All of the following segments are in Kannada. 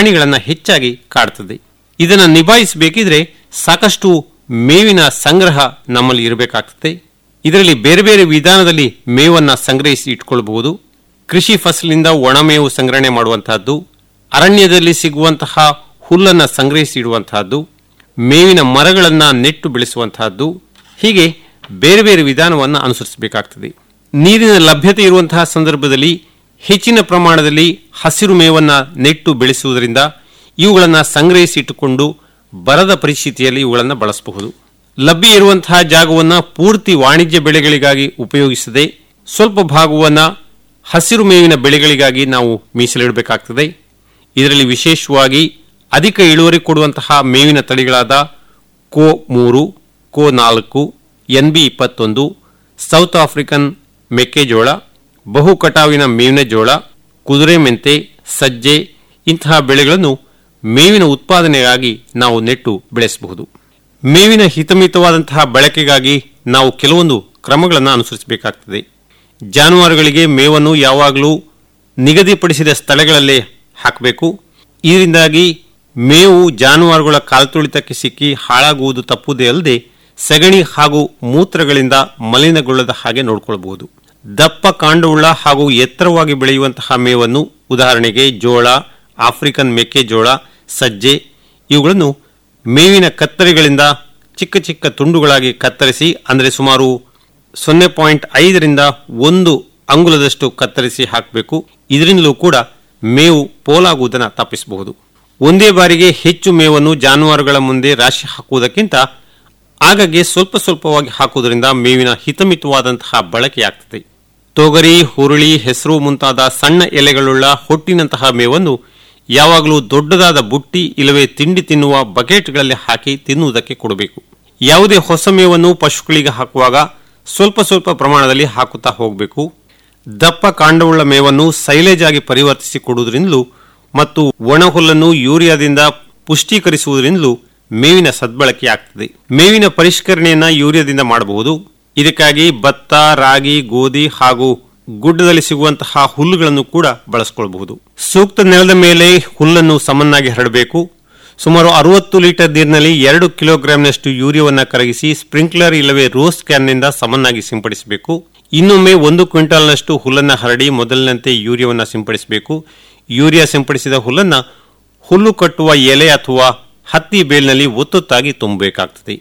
ಪ್ರಾಣಿಗಳನ್ನ ಹೆಚ್ಚಾಗಿ ಕಾಡ್ತದೆ ಇದನ್ನು ನಿಭಾಯಿಸಬೇಕಿದ್ರೆ ಸಾಕಷ್ಟು ಮೇವಿನ ಸಂಗ್ರಹ ನಮ್ಮಲ್ಲಿ ಇರಬೇಕಾಗ್ತದೆ ಇದರಲ್ಲಿ ಬೇರೆ ಬೇರೆ ವಿಧಾನದಲ್ಲಿ ಮೇವನ್ನ ಸಂಗ್ರಹಿಸಿ ಇಟ್ಕೊಳ್ಬಹುದು ಕೃಷಿ ಫಸಲಿನಿಂದ ಒಣಮೇವು ಸಂಗ್ರಹಣೆ ಮಾಡುವಂತಹದ್ದು ಅರಣ್ಯದಲ್ಲಿ ಸಿಗುವಂತಹ ಹುಲ್ಲನ್ನು ಸಂಗ್ರಹಿಸಿ ಇಡುವಂತಹದ್ದು ಮೇವಿನ ಮರಗಳನ್ನು ನೆಟ್ಟು ಬೆಳೆಸುವಂತಹದ್ದು ಹೀಗೆ ಬೇರೆ ಬೇರೆ ವಿಧಾನವನ್ನು ಅನುಸರಿಸಬೇಕಾಗ್ತದೆ ನೀರಿನ ಲಭ್ಯತೆ ಇರುವಂತಹ ಸಂದರ್ಭದಲ್ಲಿ ಹೆಚ್ಚಿನ ಪ್ರಮಾಣದಲ್ಲಿ ಹಸಿರು ಮೇವನ್ನು ನೆಟ್ಟು ಬೆಳೆಸುವುದರಿಂದ ಇವುಗಳನ್ನು ಸಂಗ್ರಹಿಸಿ ಇಟ್ಟುಕೊಂಡು ಬರದ ಪರಿಸ್ಥಿತಿಯಲ್ಲಿ ಇವುಗಳನ್ನು ಬಳಸಬಹುದು ಲಭ್ಯ ಇರುವಂತಹ ಜಾಗವನ್ನು ಪೂರ್ತಿ ವಾಣಿಜ್ಯ ಬೆಳೆಗಳಿಗಾಗಿ ಉಪಯೋಗಿಸದೆ ಸ್ವಲ್ಪ ಭಾಗವನ್ನು ಹಸಿರು ಮೇವಿನ ಬೆಳೆಗಳಿಗಾಗಿ ನಾವು ಮೀಸಲಿಡಬೇಕಾಗ್ತದೆ ಇದರಲ್ಲಿ ವಿಶೇಷವಾಗಿ ಅಧಿಕ ಇಳುವರಿ ಕೊಡುವಂತಹ ಮೇವಿನ ತಳಿಗಳಾದ ಕೋ ಮೂರು ಕೋ ನಾಲ್ಕು ಎನ್ ಬಿ ಇಪ್ಪತ್ತೊಂದು ಸೌತ್ ಆಫ್ರಿಕನ್ ಮೆಕ್ಕೆಜೋಳ ಬಹು ಕಟಾವಿನ ಮೇವಿನ ಜೋಳ ಕುದುರೆ ಮೆಂತೆ ಸಜ್ಜೆ ಇಂತಹ ಬೆಳೆಗಳನ್ನು ಮೇವಿನ ಉತ್ಪಾದನೆಗಾಗಿ ನಾವು ನೆಟ್ಟು ಬೆಳೆಸಬಹುದು ಮೇವಿನ ಹಿತಮಿತವಾದಂತಹ ಬಳಕೆಗಾಗಿ ನಾವು ಕೆಲವೊಂದು ಕ್ರಮಗಳನ್ನು ಅನುಸರಿಸಬೇಕಾಗ್ತದೆ ಜಾನುವಾರುಗಳಿಗೆ ಮೇವನ್ನು ಯಾವಾಗಲೂ ನಿಗದಿಪಡಿಸಿದ ಸ್ಥಳಗಳಲ್ಲೇ ಹಾಕಬೇಕು ಇದರಿಂದಾಗಿ ಮೇವು ಜಾನುವಾರುಗಳ ಕಾಲ್ತುಳಿತಕ್ಕೆ ಸಿಕ್ಕಿ ಹಾಳಾಗುವುದು ತಪ್ಪುದೇ ಅಲ್ಲದೆ ಸಗಣಿ ಹಾಗೂ ಮೂತ್ರಗಳಿಂದ ಮಲಿನಗೊಳ್ಳದ ಹಾಗೆ ನೋಡಿಕೊಳ್ಳಬಹುದು ದಪ್ಪ ಕಾಂಡವುಳ್ಳ ಹಾಗೂ ಎತ್ತರವಾಗಿ ಬೆಳೆಯುವಂತಹ ಮೇವನ್ನು ಉದಾಹರಣೆಗೆ ಜೋಳ ಆಫ್ರಿಕನ್ ಮೆಕ್ಕೆಜೋಳ ಸಜ್ಜೆ ಇವುಗಳನ್ನು ಮೇವಿನ ಕತ್ತರಿಗಳಿಂದ ಚಿಕ್ಕ ಚಿಕ್ಕ ತುಂಡುಗಳಾಗಿ ಕತ್ತರಿಸಿ ಅಂದರೆ ಸುಮಾರು ಸೊನ್ನೆ ಪಾಯಿಂಟ್ ಐದರಿಂದ ಒಂದು ಅಂಗುಲದಷ್ಟು ಕತ್ತರಿಸಿ ಹಾಕಬೇಕು ಇದರಿಂದಲೂ ಕೂಡ ಮೇವು ಪೋಲಾಗುವುದನ್ನು ತಪ್ಪಿಸಬಹುದು ಒಂದೇ ಬಾರಿಗೆ ಹೆಚ್ಚು ಮೇವನ್ನು ಜಾನುವಾರುಗಳ ಮುಂದೆ ರಾಶಿ ಹಾಕುವುದಕ್ಕಿಂತ ಆಗಾಗ್ಗೆ ಸ್ವಲ್ಪ ಸ್ವಲ್ಪವಾಗಿ ಹಾಕುವುದರಿಂದ ಮೇವಿನ ಹಿತಮಿತವಾದಂತಹ ಬಳಕೆಯಾಗ್ತದೆ ತೊಗರಿ ಹುರುಳಿ ಹೆಸರು ಮುಂತಾದ ಸಣ್ಣ ಎಲೆಗಳುಳ್ಳ ಹೊಟ್ಟಿನಂತಹ ಮೇವನ್ನು ಯಾವಾಗಲೂ ದೊಡ್ಡದಾದ ಬುಟ್ಟಿ ಇಲ್ಲವೇ ತಿಂಡಿ ತಿನ್ನುವ ಬಕೆಟ್ಗಳಲ್ಲಿ ಹಾಕಿ ತಿನ್ನುವುದಕ್ಕೆ ಕೊಡಬೇಕು ಯಾವುದೇ ಹೊಸ ಮೇವನ್ನು ಪಶುಗಳಿಗೆ ಹಾಕುವಾಗ ಸ್ವಲ್ಪ ಸ್ವಲ್ಪ ಪ್ರಮಾಣದಲ್ಲಿ ಹಾಕುತ್ತಾ ಹೋಗಬೇಕು ದಪ್ಪ ಕಾಂಡವುಳ್ಳ ಮೇವನ್ನು ಸೈಲೇಜ್ ಆಗಿ ಪರಿವರ್ತಿಸಿ ಕೊಡುವುದರಿಂದಲೂ ಮತ್ತು ಒಣ ಹುಲ್ಲನ್ನು ಯೂರಿಯಾದಿಂದ ಪುಷ್ಟೀಕರಿಸುವುದರಿಂದಲೂ ಮೇವಿನ ಸದ್ಬಳಕೆಯಾಗ್ತದೆ ಮೇವಿನ ಪರಿಷ್ಕರಣೆಯನ್ನ ಯೂರಿಯಾದಿಂದ ಮಾಡಬಹುದು ಇದಕ್ಕಾಗಿ ಭತ್ತ ರಾಗಿ ಗೋಧಿ ಹಾಗೂ ಗುಡ್ಡದಲ್ಲಿ ಸಿಗುವಂತಹ ಹುಲ್ಲುಗಳನ್ನು ಕೂಡ ಬಳಸಿಕೊಳ್ಳಬಹುದು ಸೂಕ್ತ ನೆಲದ ಮೇಲೆ ಹುಲ್ಲನ್ನು ಸಮನಾಗಿ ಹರಡಬೇಕು ಸುಮಾರು ಅರವತ್ತು ಲೀಟರ್ ನೀರಿನಲ್ಲಿ ಎರಡು ಕಿಲೋಗ್ರಾಂನಷ್ಟು ಯೂರಿಯಾವನ್ನು ಕರಗಿಸಿ ಸ್ಪ್ರಿಂಕ್ಲರ್ ಇಲ್ಲವೇ ರೋಸ್ ಕ್ಯಾನ್ನಿಂದ ಸಮನಾಗಿ ಸಿಂಪಡಿಸಬೇಕು ಇನ್ನೊಮ್ಮೆ ಒಂದು ಕ್ವಿಂಟಾಲ್ನಷ್ಟು ಹುಲ್ಲನ್ನು ಹರಡಿ ಮೊದಲಿನಂತೆ ಯೂರಿಯಾವನ್ನು ಸಿಂಪಡಿಸಬೇಕು ಯೂರಿಯಾ ಸಿಂಪಡಿಸಿದ ಹುಲ್ಲನ್ನು ಹುಲ್ಲು ಕಟ್ಟುವ ಎಲೆ ಅಥವಾ ಹತ್ತಿ ಬೇಲ್ನಲ್ಲಿ ಒತ್ತೊತ್ತಾಗಿ ತುಂಬಬೇಕಾಗ್ತದೆ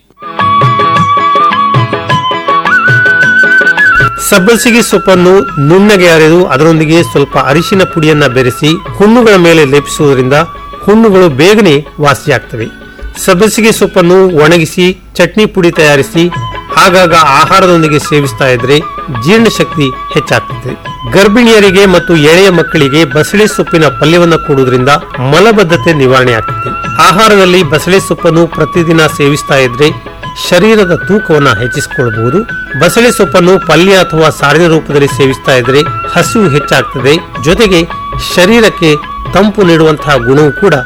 ಸಬ್ಬಸಿಗೆ ಸೊಪ್ಪನ್ನು ನುಣ್ಣಗೆ ಅರೆದು ಅದರೊಂದಿಗೆ ಸ್ವಲ್ಪ ಅರಿಶಿನ ಪುಡಿಯನ್ನ ಬೆರೆಸಿ ಹುಣ್ಣುಗಳ ಮೇಲೆ ಲೇಪಿಸುವುದರಿಂದ ಹುಣ್ಣುಗಳು ಬೇಗನೆ ವಾಸಿಯಾಗ್ತವೆ ಸಬ್ಬಸಿಗೆ ಸೊಪ್ಪನ್ನು ಒಣಗಿಸಿ ಚಟ್ನಿ ಪುಡಿ ತಯಾರಿಸಿ ಆಗಾಗ ಆಹಾರದೊಂದಿಗೆ ಸೇವಿಸ್ತಾ ಇದ್ರೆ ಜೀರ್ಣಶಕ್ತಿ ಹೆಚ್ಚಾಗ್ತದೆ ಗರ್ಭಿಣಿಯರಿಗೆ ಮತ್ತು ಎಳೆಯ ಮಕ್ಕಳಿಗೆ ಬಸಳೆ ಸೊಪ್ಪಿನ ಪಲ್ಯವನ್ನು ಕೊಡುವುದರಿಂದ ಮಲಬದ್ಧತೆ ನಿವಾರಣೆ ಆಗ್ತದೆ ಆಹಾರದಲ್ಲಿ ಬಸಳೆ ಸೊಪ್ಪನ್ನು ಪ್ರತಿದಿನ ಸೇವಿಸ್ತಾ ಇದ್ರೆ ಶರೀರದ ತೂಕವನ್ನು ಹೆಚ್ಚಿಸಿಕೊಳ್ಳಬಹುದು ಬಸಳೆ ಸೊಪ್ಪನ್ನು ಪಲ್ಯ ಅಥವಾ ಸಾರಿನ ರೂಪದಲ್ಲಿ ಸೇವಿಸ್ತಾ ಇದ್ರೆ ಹಸಿವು ಹೆಚ್ಚಾಗ್ತದೆ ಜೊತೆಗೆ ಶರೀರಕ್ಕೆ ತಂಪು ನೀಡುವಂತಹ ಗುಣವೂ ಕೂಡ